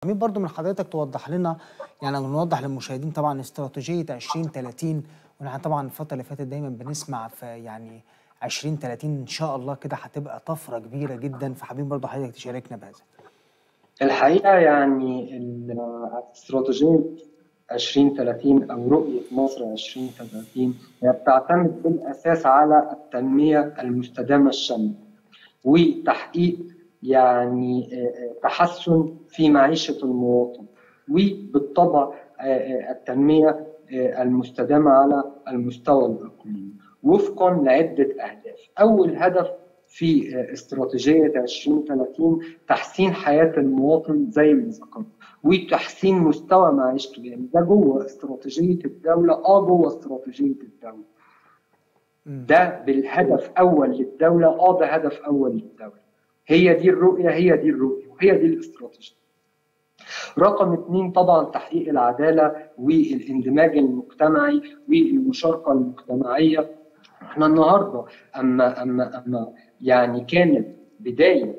عميد برضو من حضرتك توضح لنا يعني نوضح للمشاهدين طبعا استراتيجيه 2030 ونحن طبعا الفتره اللي فاتت دايما بنسمع في يعني 2030 ان شاء الله كده هتبقى طفره كبيره جدا فحابين برضو حضرتك تشاركنا بهذا. الحقيقه يعني استراتيجيه 2030 او رؤيه مصر 2030 هي بتعتمد بالاساس على التنميه المستدامه الشامله وتحقيق يعني تحسن في معيشه المواطن وبالطبع التنميه المستدامه على المستوى الاقليمي وفقا لعده اهداف. اول هدف في استراتيجيه 2030 تحسين حياه المواطن زي ما ذكرت وتحسين مستوى معيشته يعني ده جوه استراتيجيه الدوله اه جوه استراتيجيه الدوله. ده بالهدف اول للدوله اه ده هدف اول للدوله. هي دي الرؤيه هي دي الرؤيه وهي دي الاستراتيجيه. رقم اثنين طبعا تحقيق العداله والاندماج المجتمعي والمشاركه المجتمعيه احنا النهارده اما اما اما يعني كانت بدايه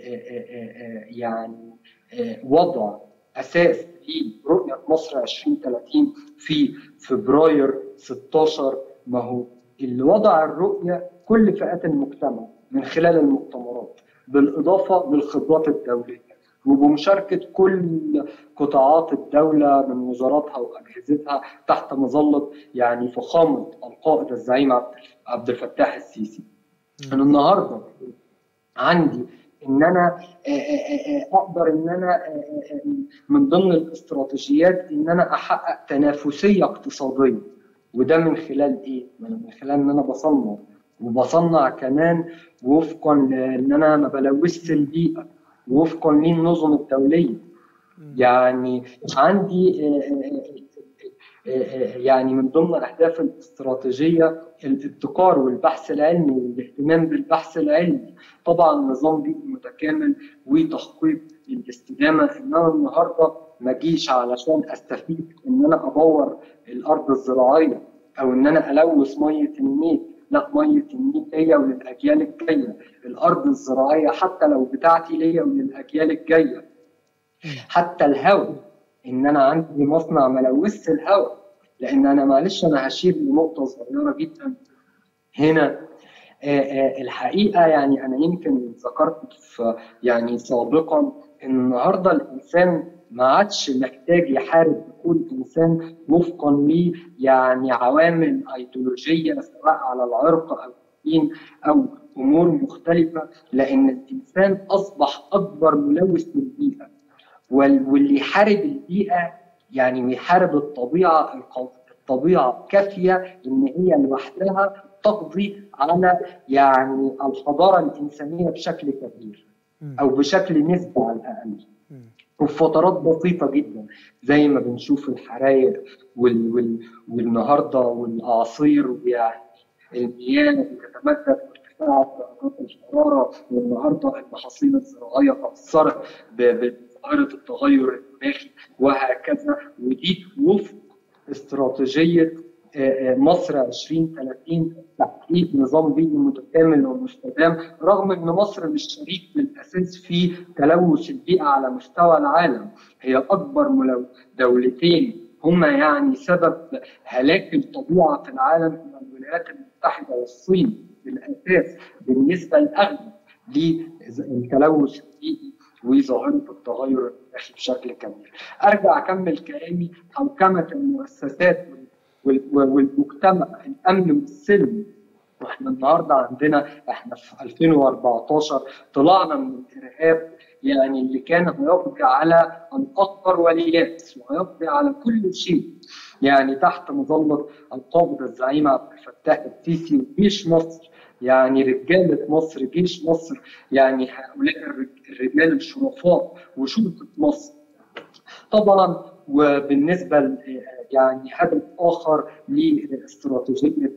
يعني وضع اساس لرؤيه مصر 2030 في فبراير 16 ما هو اللي وضع الرؤيه كل فئات المجتمع من خلال المؤتمرات بالاضافه للخبرات الدوليه وبمشاركه كل قطاعات الدوله من وزاراتها واجهزتها تحت مظله يعني فخامه القائد الزعيم عبد الفتاح السيسي. انا النهارده عندي ان انا اقدر ان انا من ضمن الاستراتيجيات ان انا احقق تنافسيه اقتصاديه وده من خلال ايه؟ من خلال ان انا بصنع وبصنع كمان وفقا لان انا ما بلوثش البيئه وفقا للنظم الدوليه يعني عندي يعني من ضمن الاهداف الاستراتيجيه الابتكار والبحث العلمي والاهتمام بالبحث العلمي طبعا نظام بيئي متكامل وتحقيق الاستدامه ان انا النهارده ما اجيش علشان استفيد ان انا ابور الارض الزراعيه او ان انا الوث ميه النيل لا ميه النيل ليا وللاجيال الجايه الارض الزراعيه حتى لو بتاعتي ليا وللاجيال الجايه حتى الهواء ان انا عندي مصنع ملوث الهواء لان انا معلش انا هشير لنقطه صغيره جدا هنا الحقيقه يعني انا يمكن ذكرت في يعني سابقا ان النهارده الانسان ما عادش محتاج يحارب كل انسان وفقا ل يعني عوامل ايديولوجيه سواء على العرق او الدين او امور مختلفه لان الانسان اصبح اكبر ملوث للبيئه واللي يحارب البيئه يعني ويحارب الطبيعه الطبيعه كافيه ان هي لوحدها تقضي على يعني الحضاره الانسانيه بشكل كبير او بشكل نسبي على الاقل وفي فترات بسيطه جدا زي ما بنشوف الحرايق وال وال والنهارده والاعاصير ويعني المياه بتتمدد وارتفاع درجات الحراره والنهارده المحاصيل الزراعيه تاثرت بظاهره التغير المناخي وهكذا ودي وفق استراتيجيه مصر 2030 تحقيق نظام بيئي متكامل ومستدام رغم ان مصر مش شريك بالاساس في تلوث البيئه على مستوى العالم هي اكبر ملو دولتين هما يعني سبب هلاك الطبيعه في العالم هي الولايات المتحده والصين بالاساس بالنسبه الاغلب للتلوث البيئي وظاهره التغير المناخي بشكل كبير. ارجع اكمل كلامي حوكمه المؤسسات والمجتمع الامن والسلم واحنا النهارده عندنا احنا في 2014 طلعنا من الارهاب يعني اللي كان هيقضي على الاكبر والياس وهيقضي على كل شيء يعني تحت مظله القائد الزعيم عبد الفتاح السيسي وجيش مصر يعني رجاله مصر جيش مصر يعني هؤلاء الرجال الشرفاء وشرطه مصر طبعا وبالنسبه يعني هدف اخر لاستراتيجيه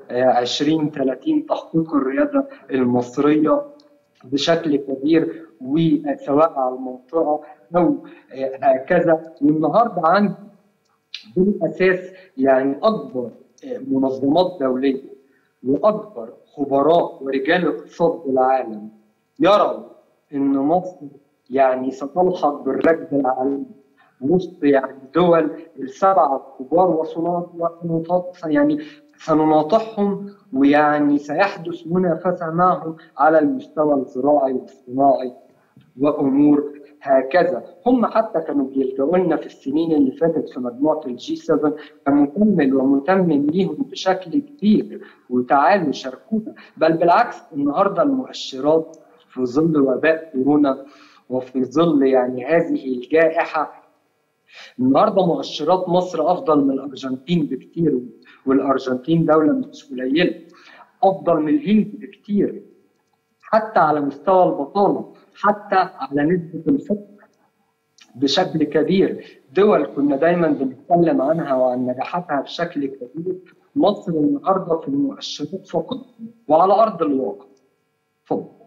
2030 تحقيق الرياده المصريه بشكل كبير وسواء على المنطقه او هكذا والنهارده عندي بالاساس يعني اكبر منظمات دوليه واكبر خبراء ورجال اقتصاد العالم يروا ان مصر يعني ستلحق بالركب العالمي وسط يعني دول السبعه الكبار وسنطاط يعني سنناطحهم ويعني سيحدث منافسه معهم على المستوى الزراعي والصناعي وامور هكذا هم حتى كانوا بيلجأوا لنا في السنين اللي فاتت في مجموعه الجي 7 كمكمل ومتمم ليهم بشكل كبير وتعالوا شاركونا بل بالعكس النهارده المؤشرات في ظل وباء كورونا وفي ظل يعني هذه الجائحه النهارده مؤشرات مصر افضل من الارجنتين بكتير والارجنتين دوله مش قليله افضل من الهند بكتير حتى على مستوى البطاله حتى على نسبه الفقر بشكل كبير دول كنا دايما بنتكلم عنها وعن نجاحاتها بشكل كبير مصر النهارده في المؤشرات فقط وعلى ارض الواقع اتفضل